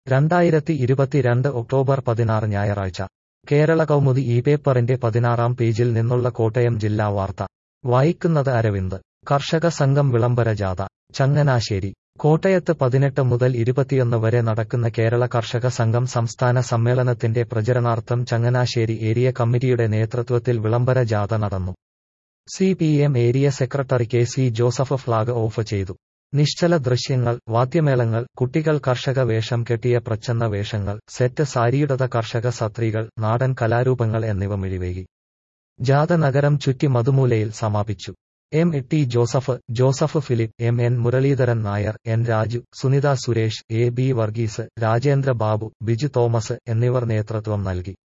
രണ്ടായിരത്തി ഇരുപത്തിരണ്ട് ഒക്ടോബർ പതിനാറ് ഞായറാഴ്ച കേരള കൗമുദി ഈ പേപ്പറിന്റെ പതിനാറാം പേജിൽ നിന്നുള്ള കോട്ടയം ജില്ലാ വാർത്ത വായിക്കുന്നത് അരവിന്ദ് കർഷക സംഘം വിളംബര ജാഥ ചങ്ങനാശ്ശേരി കോട്ടയത്ത് പതിനെട്ട് മുതൽ ഇരുപത്തിയൊന്ന് വരെ നടക്കുന്ന കേരള കർഷക സംഘം സംസ്ഥാന സമ്മേളനത്തിന്റെ പ്രചരണാർത്ഥം ചങ്ങനാശ്ശേരി ഏരിയ കമ്മിറ്റിയുടെ നേതൃത്വത്തിൽ വിളംബര ജാഥ നടന്നു C P M area secretary K C Joseph flag off ചെയ്തു നിശ്ചല ദൃശ്യങ്ങൾ വാദ്യമേളങ്ങൾ കുട്ടികൾ കർഷക വേഷം കെട്ടിയ പ്രച്ഛന്ന വേഷങ്ങൾ സെറ്റ് സാരിയുടത കർഷക സത്രികൾ നാടൻ കലാരൂപങ്ങൾ എന്നിവ മിഴിവേകി ജാഥ നഗരം ചുറ്റി മധുമൂലയിൽ സമാപിച്ചു M T Joseph Joseph Philip M N Muraleedharan Nair N Raju Sunitha Suresh A B Varghese Rajendra Babu Biju Thomas എന്നിവർ നേതൃത്വം നൽകി